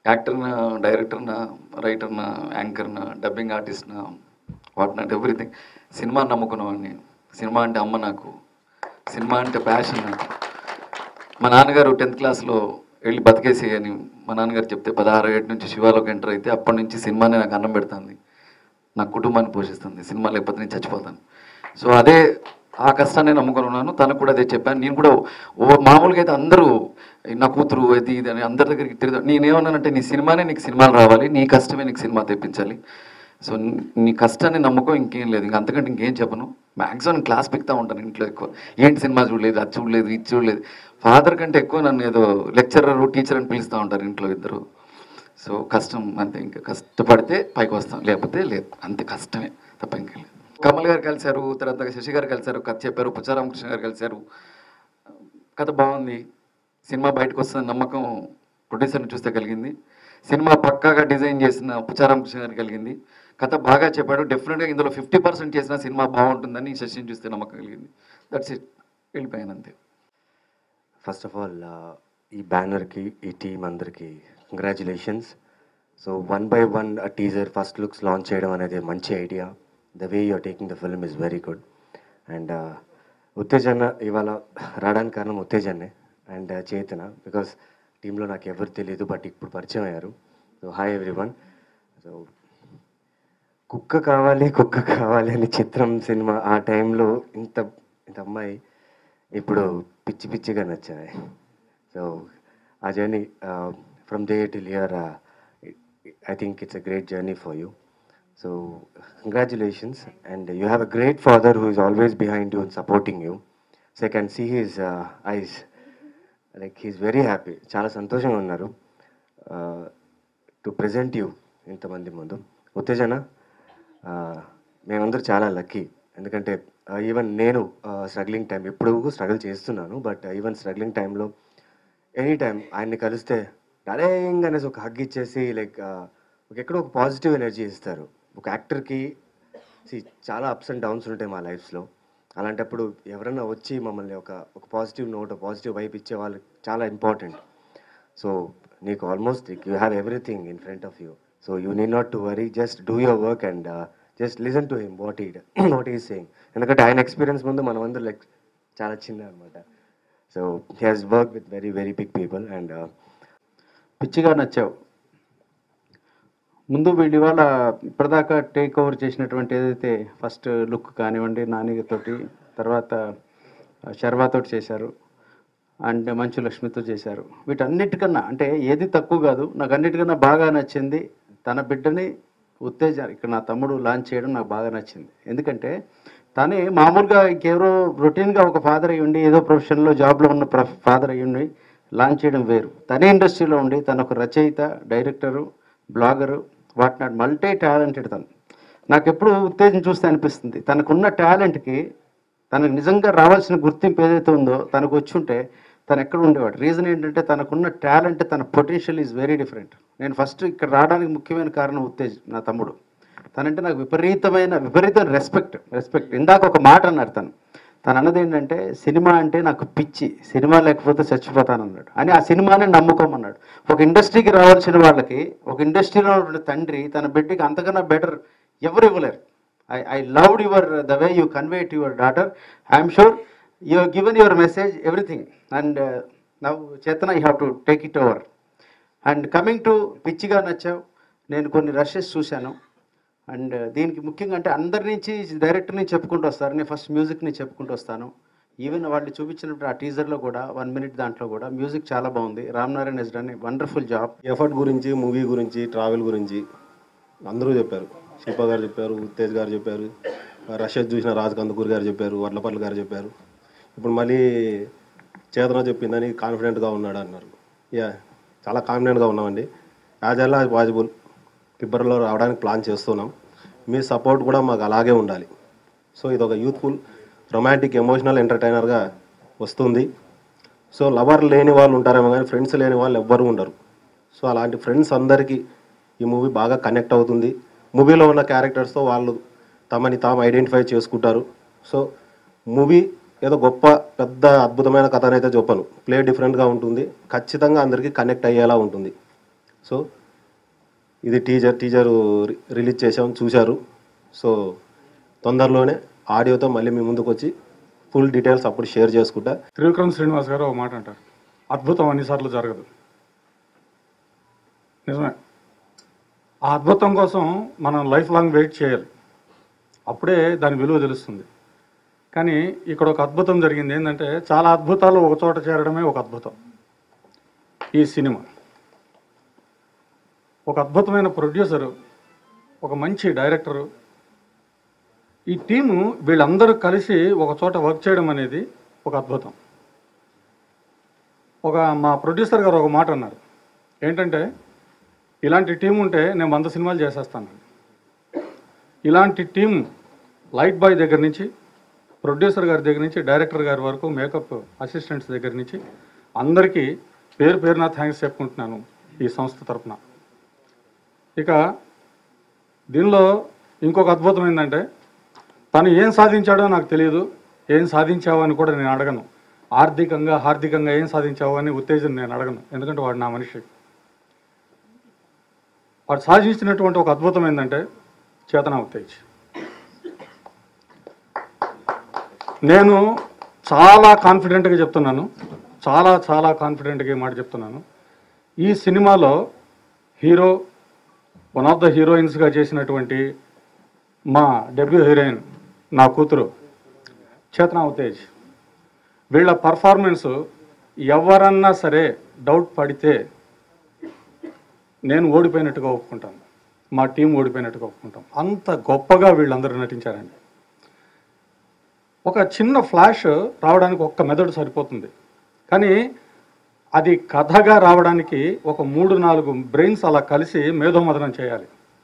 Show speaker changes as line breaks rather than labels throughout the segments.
యాక్టర్నా డైరెక్టర్నా రైటర్నా యాంకర్నా డబ్బింగ్ ఆర్టిస్ట్నా వాట్ నాట్ ఎవ్రీథింగ్ సినిమా నమ్ముకున్నవాడిని సినిమా అంటే అమ్మ నాకు సినిమా అంటే ప్యాషన్ నాకు మా నాన్నగారు టెన్త్ క్లాస్లో వెళ్ళి బతికేసి అని మా నాన్నగారు చెప్తే పదహారు ఏడు నుంచి శివాలోకి ఎంటర్ అయితే అప్పటి నుంచి సినిమానే నాకు అన్నం పెడుతుంది నా కుటుంబాన్ని పోషిస్తుంది సినిమా లేకపోతే నేను చచ్చిపోతాను సో అదే ఆ కష్టాన్ని నమ్ముకొని ఉన్నాను తనకు కూడా అదే చెప్పాను నేను కూడా ఓ మామూలుగా అయితే అందరూ నా కూతురు అది ఇది అని అందరి దగ్గరికి తిరుగుతా నేనేమన్నానంటే నీ సినిమానే నీకు సినిమాలు రావాలి నీ కష్టమే నీకు సినిమా తెప్పించాలి సో నీ కష్టాన్ని నమ్మకం ఇంకేం లేదు ఇంక అంతకంటే ఇంకేం చెప్పను మ్యాక్సిమం క్లాస్ పెడతా ఉంటాను ఇంట్లో ఎక్కువ ఏంటి సినిమా చూడలేదు అది చూడలేదు ఇది చూడలేదు ఫాదర్ కంటే ఎక్కువ నన్ను ఏదో లెక్చరర్ టీచర్ అని పిలుస్తూ ఉంటారు ఇంట్లో ఇద్దరు సో కష్టం అంతే ఇంకా కష్టపడితే పైకి వస్తాం లేకపోతే లేదు అంతే కష్టమే తప్ప ఇంకా లేదు కమల్ గారు కలిశారు తర్వాత శశి గారు కలిశారు కథ చెప్పారు పుచ్చారామకృష్ణ గారు కలిశారు కథ బాగుంది సినిమా బయటకు వస్తున్న నమ్మకం ప్రొడ్యూసర్ని చూస్తే కలిగింది సినిమా పక్కాగా డిజైన్ చేసిన పుచ్చారామకృష్ణ గారు కలిగింది కథ బాగా చెప్పాడు డెఫినెట్గా ఇందులో ఫిఫ్టీ పర్సెంట్ చేసిన సినిమా బాగుంటుందని శశిని చూస్తే నమ్మకం కలిగింది దట్స్ ఇట్ వెళ్ళిపోయాను అంతే
ఫస్ట్ ఆఫ్ ఆల్ ఈ బ్యానర్కి ఈ టీం అందరికీ congratulations so one by one teaser first looks launch చేయడం అనేది మంచి idea the way you're taking the film is very good and ఉత్తేజన ఇవాళ రావడానికి కారణం ఉత్తేజన్నే అండ్ చేతన బికాస్ టీంలో నాకు ఎవరు తెలియదు బట్ ఇప్పుడు పరిచయం అయ్యారు so hi everyone so కుక్క కావాలి కుక్క కావాలి అని చిత్రం సినిమా ఆ టైంలో ఇంత ఇంత అమ్మాయి ఇప్పుడు పిచ్చి పిచ్చిగా నచ్చాయి సో ఆ journey from day till year I think it's a great journey for you so congratulations and you have a great father who is always behind you and supporting you so I can see his eyes like he's very happy చాలా సంతోషంగా ఉన్నారు to present you ఇంతమంది ముందు ఉత్తేజన ఆ, మేమందరూ చాలా lucky ఎందుకంటే even నేను స్ట్రగ్లింగ్ టైం ఇప్పుడు స్ట్రగుల్ చేస్తున్నాను బట్ ఈవెన్ స్ట్రగ్లింగ్ టైంలో ఎనీ టైం ఆయన్ని కలిస్తే డైరెంగ్ అనేసి ఒక హగ్ ఇచ్చేసి లైక్ ఒక ఎక్కడో ఒక పాజిటివ్ ఎనర్జీ ఇస్తారు ఒక యాక్టర్కి చాలా అప్స్ అండ్ డౌన్స్ ఉంటాయి మా లైఫ్స్లో అలాంటప్పుడు ఎవరైనా వచ్చి మమ్మల్ని ఒక ఒక పాజిటివ్ నోట్ పాజిటివ్ వైపు ఇచ్చే వాళ్ళు చాలా ఇంపార్టెంట్ సో నీకు almost you have everything in front of you so you need not to worry just do your work and just listen to him what he what is saying ఎందుకంటే ఆయన experience ముందు మనం అందరూ like చాలా చిన్న అనమాట so he has work with very very big people and
పిచ్చిగా నచ్చావు ముందు వీళ్ళు ఇవాళ ఇప్పటిదాకా టేక్ ఓవర్ చేసినటువంటి ఏదైతే ఫస్ట్ లుక్ కానివ్వండి నానితోటి తర్వాత శర్వాతోటి చేశారు అండ్ మంచు లక్ష్మితో చేశారు వీటన్నిటికన్నా అంటే ఏది తక్కువ కాదు నాకు అన్నిటికన్నా బాగా నచ్చింది తన బిడ్డని ఉత్తేజ ఇక్కడ నా తమ్ముడు లాంచ్ చేయడం నాకు బాగా నచ్చింది ఎందుకంటే తనే మామూలుగా ఇంకెవరో రొటీన్గా ఒక ఫాదర్ అయ్యి ఉండి ఏదో ప్రొఫెషన్లో జాబ్లో ఉన్న ఫాదర్ అయ్యి ఉండి లాంచ్ చేయడం వేరు తనే ఇండస్ట్రీలో ఉండి తను ఒక రచయిత director blogger what not multi talented తను నాకు ఎప్పుడు ఉత్తేజం చూస్తే అనిపిస్తుంది తనకున్న టాలెంట్కి తనకు నిజంగా రావాల్సిన గుర్తింపు ఏదైతే ఉందో తనకు వచ్చి ఉంటే తను ఎక్కడ ఉండేవాడు రీజన్ ఏంటంటే తనకున్న టాలెంట్ తన పొటెన్షియల్ ఈజ్ వెరీ డిఫరెంట్ నేను ఫస్ట్ ఇక్కడ రావడానికి ముఖ్యమైన కారణం ఉత్తేజ్ నా తమ్ముడు తనంటే నాకు విపరీతమైన విపరీతమైన రెస్పెక్ట్ రెస్పెక్ట్ ఇందాక ఒక మాట అన్నాడు తను తను అన్నది ఏంటంటే సినిమా అంటే నాకు పిచ్చి సినిమా లేకపోతే చచ్చిపోతాను అన్నాడు అని ఆ సినిమానే నమ్ముకోమన్నాడు ఒక ఇండస్ట్రీకి రావాల్సిన వాళ్ళకి ఒక ఇండస్ట్రీలో ఉన్న తండ్రి తన బిడ్డకి అంతకన్నా బెటర్ ఎవరు ఇవ్వలేరు I I loved your the way you convey to your daughter I'm sure you have given your message everything and now Chetana you have to take it over and coming to పిచ్చిగా నచ్చావు నేను కొన్ని rashes చూశాను and దీనికి ముఖ్యంగా అంటే అందరి నుంచి డైరెక్టర్ నుంచి చెప్పుకుంటూ వస్తారు నేను ఫస్ట్ మ్యూజిక్ని చెప్పుకుంటూ వస్తాను ఈవెన్ వాళ్ళు చూపించినప్పుడు ఆ టీజర్లో కూడా వన్ మినిట్ దాంట్లో కూడా మ్యూజిక్ చాలా బాగుంది Ram Narayana is done wonderful job
effort గురించి మూవీ గురించి ట్రావెల్ గురించి అందరూ చెప్పారు శిల్ప గారు చెప్పారు ఉత్తేజ్ గారు చెప్పారు రషద్ చూసిన రాజ్ కందుకూర్ గారు చెప్పారు వడ్లపల్లి గారు చెప్పారు ఇప్పుడు మళ్ళీ చేతన చెప్పిందని కాన్ఫిడెంట్గా ఉన్నాడు అన్నారు యా చాలా కాన్ఫిడెంట్గా ఉన్నామండి యాజ్ ఎల్ యాజ్ పాసిబుల్ ఫిబ్రవరిలో రావడానికి ప్లాన్ చేస్తున్నాం మీ సపోర్ట్ కూడా మాకు అలాగే ఉండాలి సో ఇది ఒక యూత్ఫుల్ రొమాంటిక్ ఎమోషనల్ ఎంటర్టైనర్గా వస్తుంది సో లవర్ లేని వాళ్ళు ఉంటారేమో కానీ ఫ్రెండ్స్ లేని వాళ్ళు ఎవ్వరు ఉండరు సో అలాంటి ఫ్రెండ్స్ అందరికీ ఈ మూవీ బాగా కనెక్ట్ అవుతుంది మూవీలో ఉన్న క్యారెక్టర్స్తో వాళ్ళు తమని తాము ఐడెంటిఫై చేసుకుంటారు సో మూవీ ఏదో గొప్ప పెద్ద అద్భుతమైన కథ అయితే చెప్పను ప్లే డిఫరెంట్గా ఉంటుంది ఖచ్చితంగా అందరికీ కనెక్ట్ అయ్యేలా ఉంటుంది సో ఇది టీజర్ టీజర్ రిలీజ్ చేసాం చూశారు సో తొందరలోనే ఆడియోతో మళ్ళీ మీ ముందుకు వచ్చి ఫుల్ డీటెయిల్స్ అప్పుడు షేర్ చేసుకుంటా
త్రివిక్రమ్ శ్రీనివాస్ గారు ఒక మాట అంటారు అద్భుతం అన్నిసార్లు జరగదు నిజమే ఆ అద్భుతం కోసం మనం లైఫ్ లాంగ్ వెయిట్ చేయాలి అప్పుడే దాని విలువ తెలుస్తుంది కానీ ఇక్కడ ఒక అద్భుతం జరిగింది ఏంటంటే చాలా అద్భుతాలు ఒక చోట చేరడమే ఒక అద్భుతం ఈ సినిమా ఒక అద్భుతమైన ప్రొడ్యూసరు ఒక మంచి డైరెక్టరు ఈ టీము వీళ్ళందరూ కలిసి ఒక చోట వర్క్ చేయడం అనేది ఒక అద్భుతం ఒక మా ప్రొడ్యూసర్ గారు ఒక మాట అన్నారు ఏంటంటే ఇలాంటి టీం ఉంటే నేను వంద సినిమాలు చేసేస్తాను ఇలాంటి టీం లైట్ బాయ్ దగ్గర నుంచి ప్రొడ్యూసర్ గారి దగ్గర నుంచి డైరెక్టర్ గారి వరకు మేకప్ అసిస్టెంట్స్ దగ్గర నుంచి అందరికీ పేరు పేరున థ్యాంక్స్ చెప్పుకుంటున్నాను ఈ సంస్థ తరపున ఇక దీనిలో ఇంకొక అద్భుతం ఏంటంటే తను ఏం సాధించాడో నాకు తెలియదు ఏం సాధించావు అని కూడా నేను అడగను ఆర్థికంగా హార్దికంగా ఏం సాధించావు అని ఉత్తేజం నేను అడగను ఎందుకంటే వాడు నా మనిషి వాడు సాధించినటువంటి ఒక అద్భుతం ఏంటంటే చేతన ఉత్తేజ్ నేను చాలా కాన్ఫిడెంట్గా చెప్తున్నాను చాలా చాలా కాన్ఫిడెంట్గా ఈ మాట చెప్తున్నాను ఈ సినిమాలో హీరో వన్ ఆఫ్ ద హీరోయిన్స్గా చేసినటువంటి మా డెబ్యూ హీరోయిన్ నా కూతురు చేతనా ఉతేజ్ వీళ్ళ పర్ఫార్మెన్స్ ఎవరన్నా సరే డౌట్ పడితే నేను ఓడిపోయినట్టుగా ఒప్పుకుంటాను మా టీం ఓడిపోయినట్టుగా ఒప్పుకుంటాం అంత గొప్పగా వీళ్ళందరూ నటించారండి ఒక చిన్న ఫ్లాష్ రావడానికి ఒక్క మెదడు సరిపోతుంది కానీ అది కథగా రావడానికి ఒక మూడు నాలుగు బ్రెయిన్స్ అలా కలిసి మేధోమదనం చేయాలి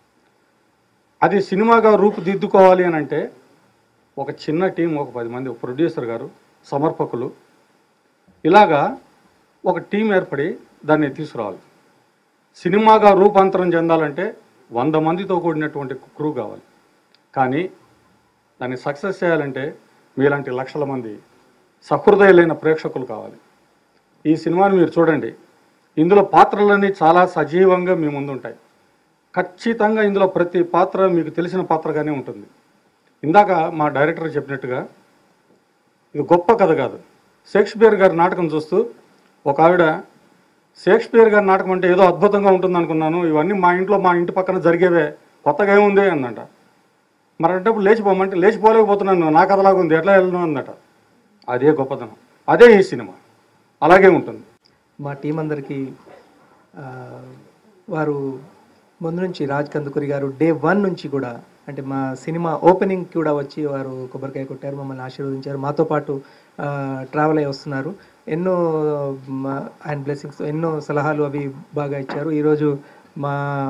అది సినిమాగా రూపుదిద్దుకోవాలి అని అంటే ఒక చిన్న టీం ఒక పది మంది ఒక ప్రొడ్యూసర్ గారు సమర్పకులు ఇలాగా ఒక టీం ఏర్పడి దాన్ని తీసుకురావాలి సినిమాగా రూపాంతరం చెందాలంటే వంద మందితో కూడినటువంటి క్రూ కావాలి కానీ దాన్ని సక్సెస్ చేయాలంటే మీలాంటి లక్షల మంది సహృదయులైన ప్రేక్షకులు కావాలి ఈ సినిమాని మీరు చూడండి ఇందులో పాత్రలన్నీ చాలా సజీవంగా మీ ముందు ఉంటాయి ఖచ్చితంగా ఇందులో ప్రతి పాత్ర మీకు తెలిసిన పాత్రగానే ఉంటుంది ఇందాక మా డైరెక్టర్ చెప్పినట్టుగా ఇది గొప్ప కథ కాదు షేక్స్పియర్ గారి నాటకం చూస్తూ ఒక ఆవిడ షేక్స్పియర్ గారి నాటకం అంటే ఏదో అద్భుతంగా ఉంటుంది అనుకున్నాను ఇవన్నీ మా ఇంట్లో మా ఇంటి పక్కన జరిగేవే కొత్తగా ఏముంది అందంట మరి అంటే ఇప్పుడు లేచిపోమంటే లేచిపోలేకపోతున్నాను నా కథలాగా ఉంది ఎట్లా వెళ్ళను అందట అదే గొప్పతనం అదే ఈ సినిమా అలాగే ఉంటుంది
మా టీం అందరికీ ఆ, వారు ముందు నుంచి రాజ్ కందుకూరి గారు డే వన్ నుంచి కూడా అంటే మా సినిమా ఓపెనింగ్ కూడా వచ్చి వారు కొబ్బరికాయ కొట్టారు మమ్మల్ని ఆశీర్వదించారు మాతో పాటు ట్రావెల్ అయి వస్తున్నారు ఎన్నో మా- ఆయన బ్లెస్సింగ్స్ ఎన్నో సలహాలు అవి బాగా ఇచ్చారు ఈరోజు మా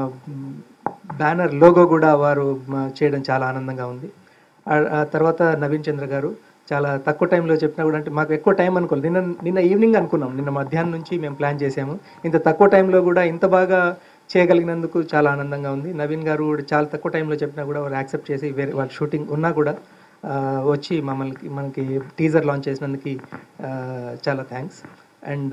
బ్యానర్ లోగో కూడా వారు మా- చేయడం చాలా ఆనందంగా ఉంది ఆ- ఆ తర్వాత నవీన్ చంద్ర గారు చాలా తక్కువ టైంలో చెప్పినా కూడా అంటే మాకు ఎక్కువ టైం అనుకోలేదు నిన్న నిన్న ఈవినింగ్ అనుకున్నాం నిన్న మధ్యాహ్నం నుంచి మేము ప్లాన్ చేసాము ఇంత తక్కువ టైంలో కూడా ఇంత బాగా చేయగలిగినందుకు చాలా ఆనందంగా ఉంది నవీన్ గారు కూడా చాలా తక్కువ టైంలో చెప్పినా కూడా వారు యాక్సెప్ట్ చేసి వేరే వాళ్ళ షూటింగ్ ఉన్నా కూడా ఆ, వచ్చి మమ్మల్ని మనకి టీజర్ లాంచ్ చేసినందుకు ఆ, చాలా థ్యాంక్స్ అండ్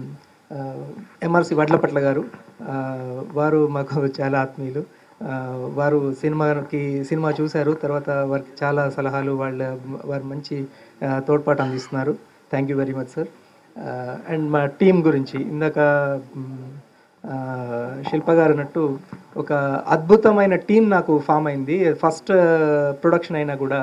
ఎంఆర్సి వడ్లపట్ల గారు ఆ, వారు మాకు చాలా ఆత్మీయులు ఆ, వారు సినిమాకి సినిమా చూశారు తర్వాత వారికి చాలా సలహాలు వాళ్ళ వారు మంచి ఆ, తోడ్పాటు అందిస్తున్నారు thank you very much sir and మా టీం గురించి ఇందాక మ్, ఆ, శిల్ప గారు అన్నట్టు ఒక అద్భుతమైన టీం నాకు ఫామ్ అయింది ఫస్ట్ ప్రొడక్షన్ అయినా కూడా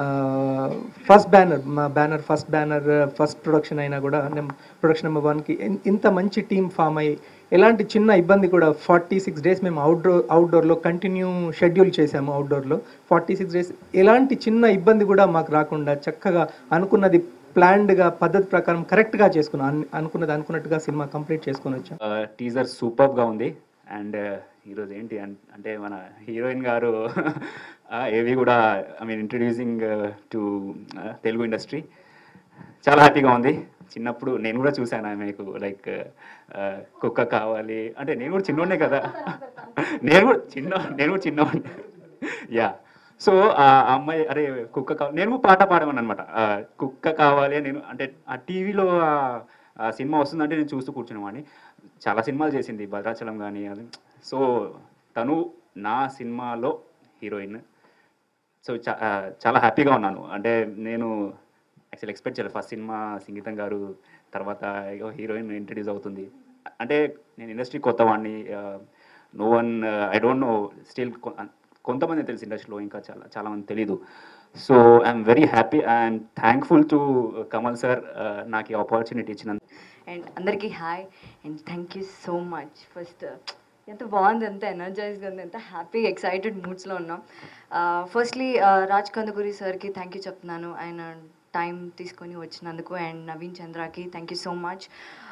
ఫస్ట్ బ్యానర్ మా banner first banner first production అయినా కూడా ప్రొడక్షన్ నెంబర్ వన్కి ఇంత మంచి టీం ఫామ్ అయ్యి ఎలాంటి చిన్న ఇబ్బంది కూడా ఫార్టీ సిక్స్ డేస్ మేము అవుట్డోర్ అవుట్డోర్లో కంటిన్యూ షెడ్యూల్ చేసాము అవుట్డోర్లో ఫార్టీ సిక్స్ డేస్ ఎలాంటి చిన్న ఇబ్బంది కూడా మాకు రాకుండా చక్కగా అనుకున్నది ప్లాన్డ్గా పద్ధతి ప్రకారం కరెక్ట్గా చేసుకున్నాం అన్- అనుకున్నది అనుకున్నట్టుగా సినిమా కంప్లీట్ చేసుకొని వచ్చాం
టీజర్ సూపర్గా ఉంది అండ్ ఈరోజు ఏంటి అన్- అంటే మన హీరోయిన్ గారు ఏవి కూడా I mean introducing to Telugu industry చాలా హ్యాపీగా ఉంది చిన్నప్పుడు నేను కూడా చూశాను ఆమెకు లైక్ కుక్క కావాలి అంటే నేను కూడా చిన్నోడే కదా నేను కూడా చిన్న నేను కూడా చిన్నవాడిని యా సో ఆ అమ్మాయి అరే కుక్క కావాలి నేను కూడా పాట పాడమని అనమాట కుక్క కావాలి అని నేను అంటే ఆ టీవీలో ఆ సినిమా వస్తుందంటే నేను చూస్తూ కూర్చునేవాడిని చాలా సినిమాలు చేసింది భద్రాచలం కానీ అది సో తను నా సినిమాలో హీరోయిన్ సో చా ఆ, చాలా హ్యాపీగా ఉన్నాను అంటే నేను యాక్చువల్ ఎక్స్పెక్ట్ చేయలేదు ఫస్ట్ సినిమా సంగీతం గారు తర్వాత హీరోయిన్ ఇంట్రడ్యూస్ అవుతుంది అంటే నేను ఇండస్ట్రీ కొత్త వాడిని no one I don't know still కొంతమంది తెలుసు ఇండస్ట్రీలో ఇంకా చాలా చాలా మంది తెలీదు so I'm very happy and thankful to Kamal sir నాకు ఈ ఆపర్చునిటీ ఇచ్చినందుకు
అండ్ అందరికీ hi and thank you so much first ఎంత బాగుంది ఎంత ఎనర్జైజ్గా ఉంది ఎంత హ్యాపీ ఎక్సైటెడ్ మూడ్స్లో ఉన్నాం ఫస్ట్లీ రాజ్ కందుకూరి సార్కి థ్యాంక్ యూ చెప్తున్నాను ఆయన టైం తీసుకొని వచ్చినందుకు అండ్ నవీన్ చంద్రకి thank you so much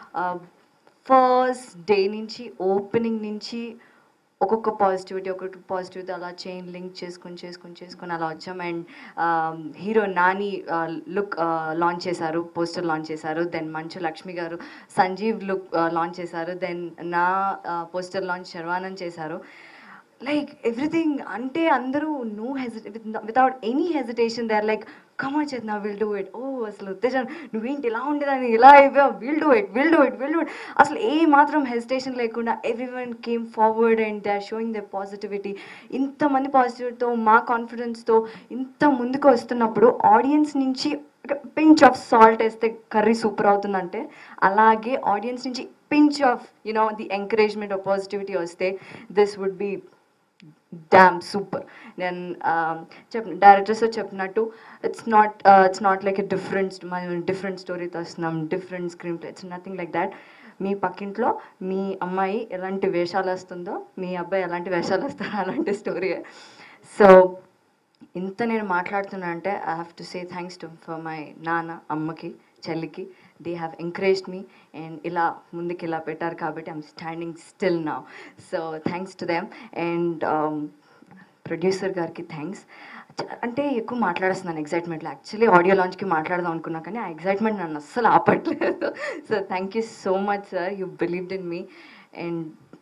first day నుంచి ఓపెనింగ్ నుంచి ఒక్కొక్క పాజిటివిటీ ఒక్కొక్క పాజిటివిటీ అలా చైన్ లింక్ చేసుకొని చేసుకొని చేసుకొని అలా వచ్చాం and hero Nani look launch చేశారు పోస్టర్ లాంచ్ చేశారు దెన్ మంచు లక్ష్మి గారు సంజీవ్ లుక్ లాంచ్ చేశారు దెన్ నా పోస్టర్ లాంచ్ శర్వానంద్ చేశారు లైక్ ఎవ్రీథింగ్ అంటే అందరూ no hesitate without any hesitation they are like కమా చేతనా విల్ డూ ఇట్ ఓ అసలు ఉత్తేజం నువ్వేంటి ఇలా ఉండేదాన్ని ఇలా అయిపోయావు will do it will do it will do it అసలు ఏ మాత్రం హెజిటేషన్ లేకుండా everyone came forward and they are showing the positivity ఇంతమంది పాజిటివిటీతో మా కాన్ఫిడెన్స్తో ఇంత ముందుకు వస్తున్నప్పుడు ఆడియన్స్ నుంచి పించ్ ఆఫ్ సాల్ట్ వేస్తే కర్రీ సూపర్ అవుతుందంటే అలాగే ఆడియన్స్ నుంచి pinch of you know the encouragement of positivity వస్తే this would be damn super నేను చెప్ డైరెక్టర్ సార్ చెప్పినట్టు it's not it's not like a different మనం డిఫరెంట్ స్టోరీతో వస్తున్నాం different screenplay it's nothing like that మీ పక్కింట్లో మీ అమ్మాయి ఎలాంటి వేషాలు వస్తుందో మీ అబ్బాయి ఎలాంటి వేషాలు వస్తారో అలాంటి స్టోరీ సో ఇంత నేను మాట్లాడుతున్నా అంటే I have to say thanks to for my నాన్న అమ్మకి చెల్లికి they have encouraged me and ఇలా ముందుకు ఇలా పెట్టారు కాబట్టి I'm standing still now so thanks to them and producer గారికి థ్యాంక్స్ అంటే ఎక్కువ మాట్లాడేస్తున్నాను ఎగ్జైట్మెంట్లో యాక్చువల్లీ ఆడియో లాంచ్కి మాట్లాడదాం అనుకున్నా కానీ ఆ ఎగ్జైట్మెంట్ నన్ను అస్సలు ఆపట్లేదు so thank you so much sir you believed in me and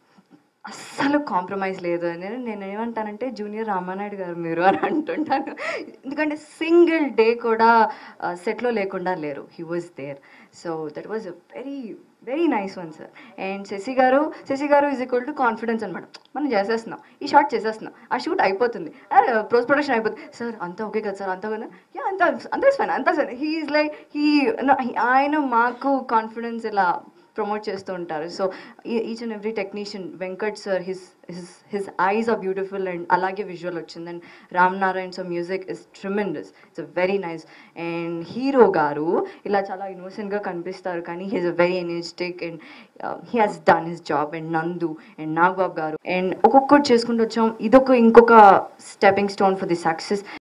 అస్సలు కాంప్రమైజ్ లేదు నేను నేను ఏమంటానంటే జూనియర్ రామానాయుడు గారు మీరు అని అంటుంటాను ఎందుకంటే సింగిల్ డే కూడా సెట్లో లేకుండా లేరు he was there so that was a very very nice one sir and Sashi గారు శశి గారు ఈజ్ ఈక్వల్ టు కాన్ఫిడెన్స్ అనమాట మనం చేసేస్తున్నాం ఈ షార్ట్ చేసేస్తున్నాం ఆ షూట్ అయిపోతుంది పోస్ట్ ప్రొడక్షన్ అయిపోతుంది సార్ అంతా ఓకే కదా సార్ అంతా కదా యా అంతా అంతా ఫైన్ అంతా సార్ హీఈస్ లైక్ హీ ఆయన మాకు కాన్ఫిడెన్స్ ఇలా ప్రమోట్ చేస్తూ ఉంటారు so each and every technician Venkat sir his his his eyes are beautiful and అలాగే విజువల్ వచ్చింది and Ram Narayan so music is tremendous it's very nice and hero గారు ఇలా చాలా ఇన్నోసెంట్గా కనిపిస్తారు కానీ he's a very energetic and he has done his job and Nandu and Nagababu గారు and ఒక్కొక్కటి చేసుకుంటూ వచ్చాం ఇదొక ఇంకొక stepping stone for the success